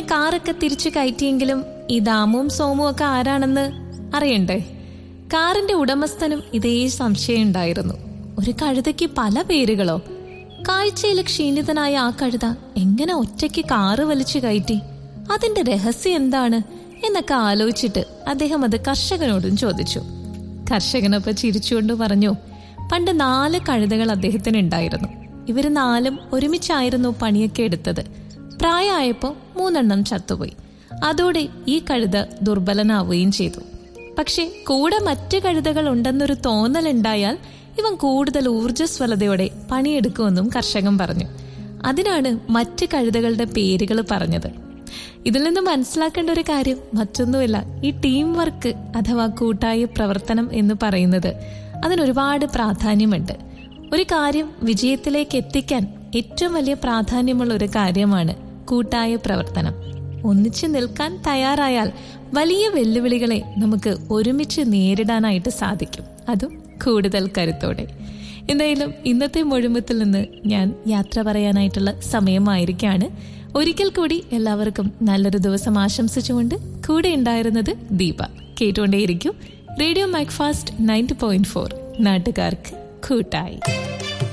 കാറൊക്കെ തിരിച്ചു കയറ്റിയെങ്കിലും ഈ ദാമുവും സോമുവും ഒക്കെ ആരാണെന്ന് അറിയണ്ടേ കാറിന്റെ ഉടമസ്ഥനും ഇതേ സംശയം ഉണ്ടായിരുന്നു ഒരു കഴുതയ്ക്ക് പല പേരുകളോ കാഴ്ചയിൽ ക്ഷീണിതനായ ആ കഴുത എങ്ങനെ ഒറ്റയ്ക്ക് കാറ് വലിച്ചു കയറ്റി അതിന്റെ രഹസ്യം എന്താണ് എന്നൊക്കെ ആലോചിച്ചിട്ട് അദ്ദേഹം അത് കർഷകനോടും ചോദിച്ചു കർഷകനൊപ്പം ചിരിച്ചുകൊണ്ട് പറഞ്ഞു പണ്ട് നാല് കഴുതകൾ അദ്ദേഹത്തിന് ഉണ്ടായിരുന്നു ഇവര് നാലും ഒരുമിച്ചായിരുന്നു പണിയൊക്കെ എടുത്തത് പ്രായമായപ്പോ മൂന്നെണ്ണം ചത്തുപോയി അതോടെ ഈ കഴുത ദുർബലനാവുകയും ചെയ്തു പക്ഷെ കൂടെ മറ്റു കഴുതകൾ ഉണ്ടെന്നൊരു തോന്നലുണ്ടായാൽ ഇവൻ കൂടുതൽ ഊർജ്ജസ്വലതയോടെ പണിയെടുക്കുമെന്നും കർഷകൻ പറഞ്ഞു അതിനാണ് മറ്റ് കഴുതകളുടെ പേരുകൾ പറഞ്ഞത് ഇതിൽ നിന്ന് മനസ്സിലാക്കേണ്ട ഒരു കാര്യം മറ്റൊന്നുമില്ല ഈ ടീം വർക്ക് അഥവാ കൂട്ടായ പ്രവർത്തനം എന്ന് പറയുന്നത് അതിനൊരുപാട് പ്രാധാന്യമുണ്ട് ഒരു കാര്യം വിജയത്തിലേക്ക് എത്തിക്കാൻ ഏറ്റവും വലിയ പ്രാധാന്യമുള്ള ഒരു കാര്യമാണ് കൂട്ടായ പ്രവർത്തനം ഒന്നിച്ചു നിൽക്കാൻ തയ്യാറായാൽ വലിയ വെല്ലുവിളികളെ നമുക്ക് ഒരുമിച്ച് നേരിടാനായിട്ട് സാധിക്കും അതും കൂടുതൽ കരുത്തോടെ എന്തായാലും ഇന്നത്തെ മുഴുമത്തിൽ നിന്ന് ഞാൻ യാത്ര പറയാനായിട്ടുള്ള സമയമായിരിക്കാണ് ഒരിക്കൽ കൂടി എല്ലാവർക്കും നല്ലൊരു ദിവസം ആശംസിച്ചുകൊണ്ട് കൂടെ ഉണ്ടായിരുന്നത് ദീപ കേട്ടുകൊണ്ടേയിരിക്കും radio Macfast ninety point four നാട്ടുകാർക്ക് കൂട്ടായി